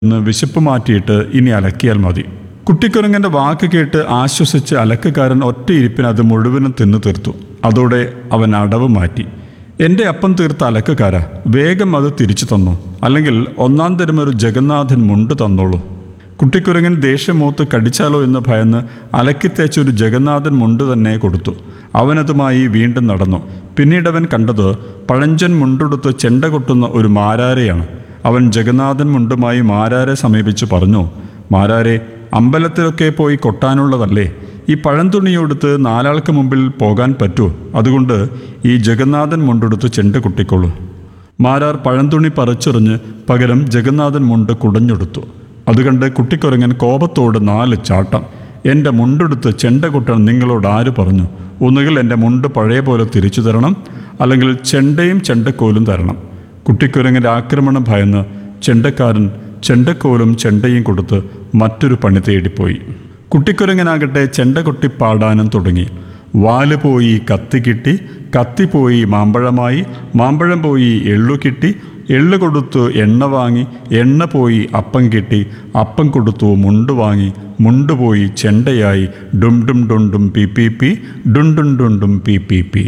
ഒന്ന് വിശപ്പ് മാറ്റിയിട്ട് ഇനി അലക്കിയാൽ മതി കുട്ടിക്കുരങ്ങന്റെ വാക്ക് കേട്ട് ആശ്വസിച്ച് അലക്കുകാരൻ ഒറ്റയിരിപ്പിന് അത് മുഴുവനും തിന്നു തീർത്തു അതോടെ അവൻ അടവ് മാറ്റി എൻ്റെ അപ്പം തീർത്ത അലക്കുകാരാ വേഗം അത് തിരിച്ചു തന്നു അല്ലെങ്കിൽ ഒന്നാം തരം ഒരു ജഗന്നാഥൻ മുണ്ട് തന്നോളൂ കുട്ടിക്കുരങ്ങൻ ദേഷ്യമൂത്ത് കടിച്ചാലോ എന്ന് ഭയന്ന് അലക്കിത്തേച്ച ഒരു ജഗന്നാഥൻ മുണ്ട് തന്നെ കൊടുത്തു അവനതുമായി വീണ്ടും നടന്നു പിന്നീട് അവൻ കണ്ടത് പഴഞ്ചൻ മുണ്ടെടുത്ത് ചെണ്ട കൊട്ടുന്ന ഒരു മാരാരെയാണ് അവൻ ജഗന്നാഥൻ മുണ്ടുമായി മാരാരെ സമീപിച്ച് പറഞ്ഞു മാരാരെ അമ്പലത്തിലൊക്കെ പോയി കൊട്ടാനുള്ളതല്ലേ ഈ പഴംതുണിയെടുത്ത് നാലാൾക്ക് മുമ്പിൽ പോകാൻ പറ്റുമോ അതുകൊണ്ട് ഈ ജഗന്നാഥൻ മുണ്ടെടുത്ത് ചെണ്ട കൊട്ടിക്കോളൂ മാരാർ പഴംതുണി പറിച്ചെറിഞ്ഞ് പകരം ജഗന്നാഥൻ മുണ്ട് കുടഞ്ഞെടുത്തു അതുകണ്ട് കുട്ടിക്കുരങ്ങൻ കോപത്തോട് നാല് ചാട്ടം എൻ്റെ മുണ്ടെടുത്ത് ചെണ്ട കൊട്ടാൻ നിങ്ങളോട് ആര് പറഞ്ഞു ഒന്നുകിൽ എൻ്റെ മുണ്ട് പഴയ പോലെ തിരിച്ചു തരണം അല്ലെങ്കിൽ ചെണ്ടയും ചെണ്ടക്കോലും തരണം കുട്ടിക്കുരങ്ങൻ്റെ ആക്രമണം ഭയന്ന് ചെണ്ടക്കാരൻ ചെണ്ടക്കോലും ചെണ്ടയും കൊടുത്ത് മറ്റൊരു പണി തേടിപ്പോയി കുട്ടിക്കുരങ്ങനാകട്ടെ ചെണ്ട കൊട്ടി പാടാനും തുടങ്ങി വാല് പോയി കത്തി കിട്ടി കത്തി പോയി മാമ്പഴമായി മാമ്പഴം പോയി എള്ളു കിട്ടി എള്ളു കൊടുത്തു എണ്ണ വാങ്ങി എണ്ണ പോയി അപ്പം കിട്ടി അപ്പം കൊടുത്തു മുണ്ട് വാങ്ങി മുണ്ട് പോയി ചെണ്ടയായി ഡും ഡും ഡും ഡും പി പി പി ഡും ഡും ഡും ഡും പി പി പി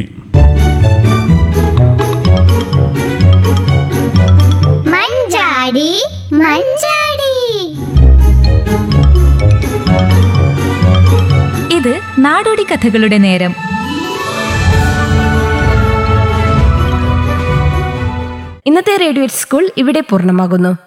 മഞ്ചാടി മഞ്ചാടി ഇത് നാടോടി കഥകളുടെ നേരം ഇന്നത്തെ റേഡിയോ സ്കൂൾ ഇവിടെ പൂർണ്ണമാകുന്നു